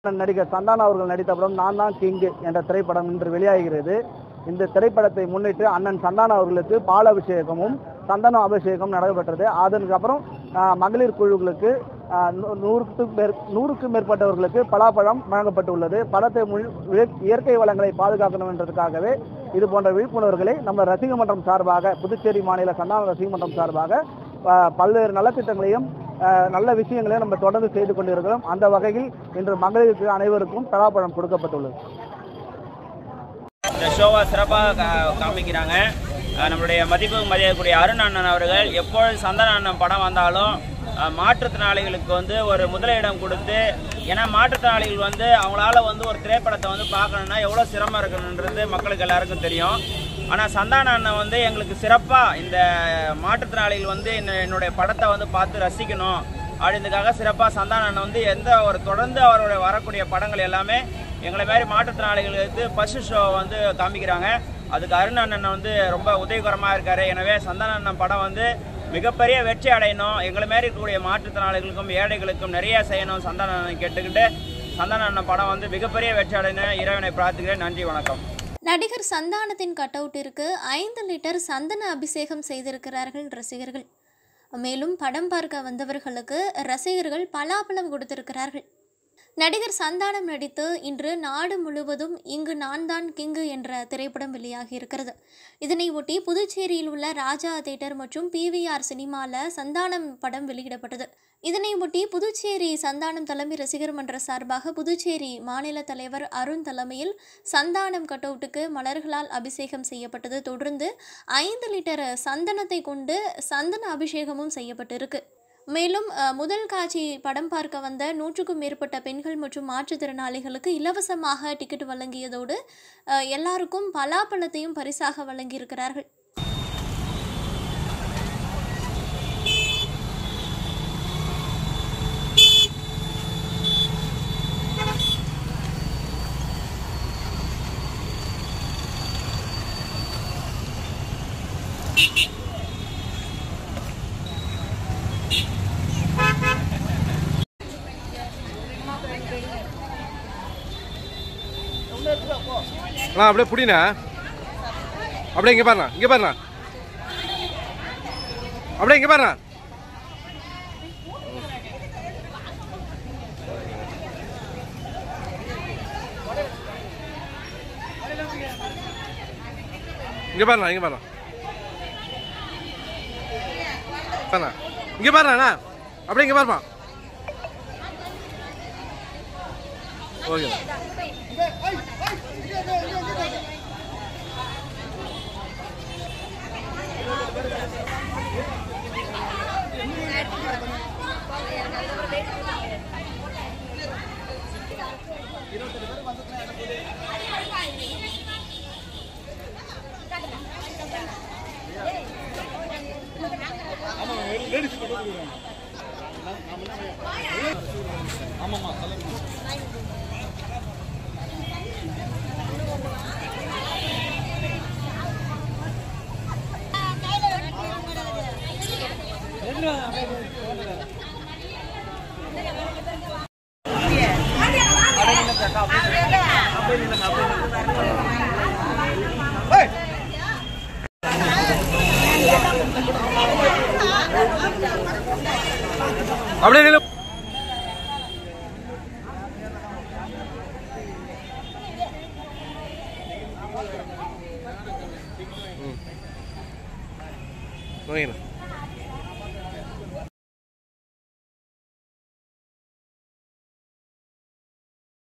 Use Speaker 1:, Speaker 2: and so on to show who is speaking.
Speaker 1: நடிகர் சந்தானம் அவர்கள் நடித்த படம் நான் தான் கிங்கு என்ற திரைப்படம் இன்று வெளியாகிறது இந்த திரைப்படத்தை முன்னிட்டு அண்ணன் சந்தானம் அவர்களுக்கு பால் அபிஷேகமும் சந்தனம் அபிஷேகம் நடைபெற்றது அதற்கப்புறம் ஆஹ், மகளிர் குழுக்களுக்கு ஆஹ், நூ- நூறுக்கு மேற் நூறுக்கும் மேற்பட்டவர்களுக்கு பலாப்பழம் வழங்கப்பட்டுள்ளது பழத்தை முழு- இய- இயற்கை வளங்களை பாதுகாக்கணும் என்றதுக்காகவே இது போன்ற விழிப்புணர்வுகளை நம்ம ரசிக மன்றம் சார்பாக புதுச்சேரி மாநில சந்தான ரசிக மன்றம் சார்பாக ஆஹ், பல்வேறு நலத்திட்டங்களையும் ஆஹ், நல்ல விஷயங்களையும் நம்ம தொடர்ந்து செய்து கொண்டிருக்கிறோம் அந்த வகையில் இன்று மகளிருக்கு அனைவருக்கும் பலாப்பழம் கொடுக்கப்பட்டுள்ளது
Speaker 2: இந்த ஷோவை சிறப்பாக கா- காமிக்கிறாங்க அஹ் நம்மளுடைய மதிப்பு மதியக்கூடிய அருண் அண்ணன் அவர்கள் எப்பொழுது சந்தன அண்ணன் படம் வந்தாலும் அஹ் மாற்றுத்திறனாளிகளுக்கு வந்து ஒரு முதலிடம் கொடுத்து ஏன்னா மாற்றுத்திறனாளிகள் வந்து அவங்களால வந்து ஒரு திரைப்படத்தை வந்து பார்க்கணுன்னா எவ்வளோ சிரமம் இருக்கணுன்றது மக்களுக்கு எல்லாருக்கும் தெரியும் ஆனால் சந்தான அண்ணன் வந்து எங்களுக்கு சிறப்பாக இந்த மாற்றுத்திறனாளிகள் வந்து என்ன- என்னுடைய படத்தை வந்து பார்த்து ரசிக்கணும் அப்படின்றதுக்காக சிறப்பாக சந்தான அண்ணன் வந்து எந்த ஒரு தொடர்ந்து அவருடைய வரக்கூடிய படங்கள் எல்லாமே எங்களை மாதிரி மாற்றுத்திறனாளிகளுக்கு பசு ஷோ வந்து காமிக்கிறாங்க அதுக்கு அருண் அண்ணன் வந்து ரொம்ப உதவிகரமாக இருக்காரு எனவே சந்தான அண்ணன் படம் வந்து மிகப்பெரிய வெற்றி அடையணும் எங்களை மாதிரி இருக்கக்கூடிய மாற்றுத்திறனாளிகளுக்கும் ஏழைகளுக்கும் நிறைய செய்யணும் சந்தான அண்ணன் கேட்டுக்கிட்டு சந்தான அண்ணன் படம் வந்து மிகப்பெரிய வெற்றி அடையணும் இறைவனை பிரார்த்திக்கிறேன் நன்றி வணக்கம்
Speaker 3: நடிகர் சந்தானத்தின் கட்டவுட்டிற்கு ஐந்து லிட்டர் சந்தன அபிஷேகம் செய்திருக்கிறார்கள் ரசிகர்கள் மேலும் படம் பார்க்க வந்தவர்களுக்கு ரசிகர்கள் பலாப்பழம் கொடுத்திருக்கிறார்கள் நடிகர் சந்தானம் நடித்து இன்று நாடு முழுவதும் இங்கு நான் தான் கிங்கு என்ற திரைப்படம் வெளியாகி இருக்கிறது இதனை ஒட்டி புதுச்சேரியில் உள்ள ராஜா தேட்டர் மற்றும் பிவிஆர் சினிமாவில் சந்தானம் படம் வெளியிடப்பட்டது இதனை ஒட்டி புதுச்சேரி சந்தானம் தலைமை ரசிகர் மன்ற சார்பாக புதுச்சேரி மாநில தலைவர் அருண் தலைமையில் சந்தானம் கட்டவுட்டுக்கு மலர்களால் அபிஷேகம் செய்யப்பட்டது தொடர்ந்து ஐந்து லிட்டர் சந்தனத்தை கொண்டு சந்தன அபிஷேகமும் செய்யப்பட்டிருக்கு மேலும் அஹ், முதல் காட்சி படம் பார்க்க வந்த நூற்றுக்கும் மேற்பட்ட பெண்கள் மற்றும் மாற்றுத்திறனாளிகளுக்கு இலவசமாக டிக்கெட் வழங்கியதோடு அஹ், எல்லாருக்கும் பலாப்பழத்தையும் பரிசாக வழங்கியிருக்கிறார்கள்
Speaker 4: அண்ணா அப்படியே புடிண்ணா அப்படியே இங்கே பாருண்ணா இங்கே பாருண்ணா அப்படியே இங்கே பாருண்ணா இங்கே பாருண்ணா இங்கே பாருண்ணா பாருண்ணா இங்கே பாருண்ணா அப்படியே இங்கே பாருமா ஓகே அப்படியே நில்லு ம். ஓகேண்ணா